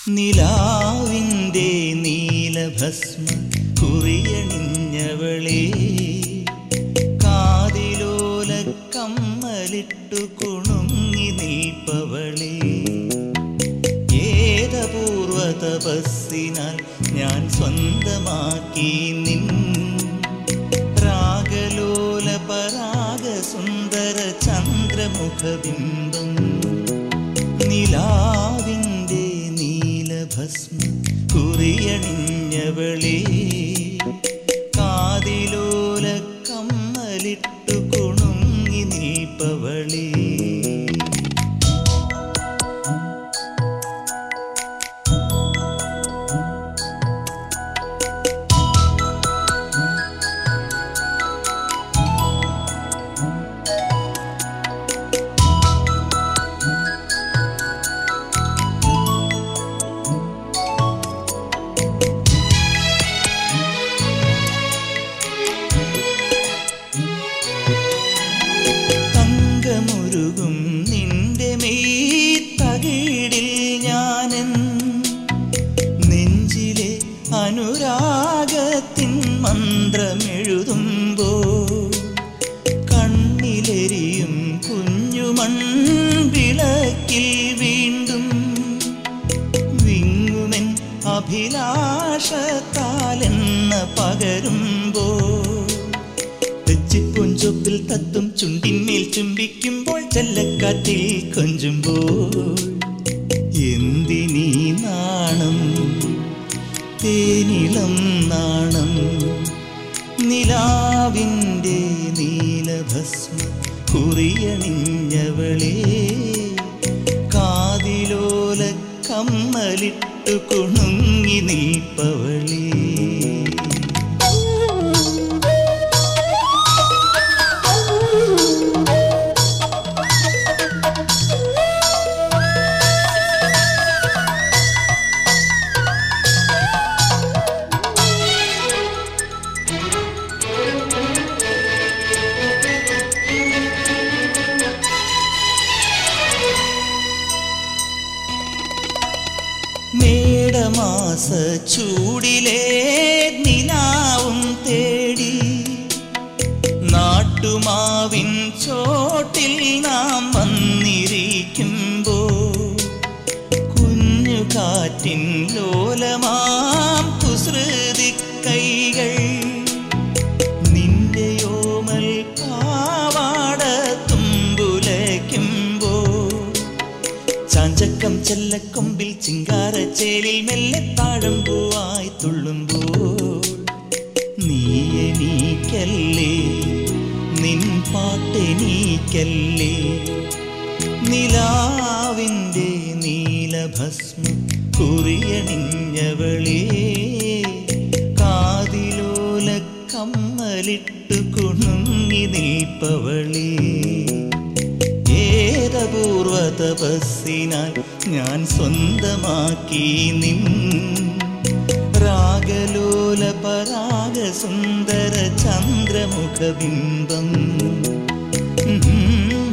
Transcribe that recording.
നിലാവിൻ്റെ നീലഭസ്മ കുറിയണിഞ്ഞവളേ കാതിലോല കമ്മലിട്ടു കുണുങ്ങി നീപ്പവളേ ഏതപൂർവ തപസ്സിനാൽ ഞാൻ സ്വന്തമാക്കി നിൻ രാഗലോല പരാഗ സുന്ദര ചന്ദ്രമുഖബിംബം നിലാവിൻ്റെ നീലഭസ്മ കുറിയണിഞ്ഞവളേ കാതിലോല കമ്മലിട്ടു കുണുങ്ങി നീപ്പവളേ തങ്കമുരുകും നിന്റെ മെയ് തകിടിൽ ഞാനൻ നെഞ്ചിലെ അനുരാഗത്തിൻ മന്ത്രമെഴുതുമ്പോ കണ്ണിലെരിയും കുഞ്ഞുമൺ വിളക്കിൽ വീണ്ടും വിങ്ങുമെൻ അഭിലാഷത്താലെന്ന പകരുമ്പോ തെച്ചിപ്പൊഞ്ചൊപ്പിൽ തത്തും ചുണ്ടിന്മേൽ ചുംബിക്കുമ്പോൾ ചെല്ലക്കാറ്റിൽ കൊഞ്ചുമ്പോൾ എന്തിനീ നാണം തേനിളം നാണം നിലാവിൻ്റെ നീലഭസ്മ കുറിയണിഞ്ഞവളേ കാതിലോല കമ്മലിട്ടു കുണുങ്ങി നീപ്പവളേ മേടമാസ ചൂടിലെ നിലാവും തേടി നാട്ടുമാവിൻ ചോട്ടിൽ നാം വന്നിരിക്കുമ്പോ കുഞ്ഞു കാറ്റിൻ ലോലമാം കുസൃതി കൈകൾ നിന്റെയോമൽ പാവാട തുമ്പുലയ്ക്കുമ്പോ ചാഞ്ചക്കം ചെല്ലക്കൊമ്പിൽ ചിങ്കാരച്ചേലിൽ മെല്ലെ താഴമ്പൂവായി തുള്ളുമ്പോൾ നീ എണീക്കല്ലേ നിൻ പാട്ടെണീക്കല്ലേ നിലാവിൻ്റെ നീലഭസ്മ കുറിയണിഞ്ഞവളേ കാതിലോല കമ്മലിട്ടു കുണുങ്ങി നീപ്പവളേ ഏതപൂർവ തപസ്സിനാൽ ഞാൻ സ്വന്തമാക്കി നിൻ രാഗലോല പരാഗ സുന്ദര ചന്ദ്രമുഖബിംബം ഉം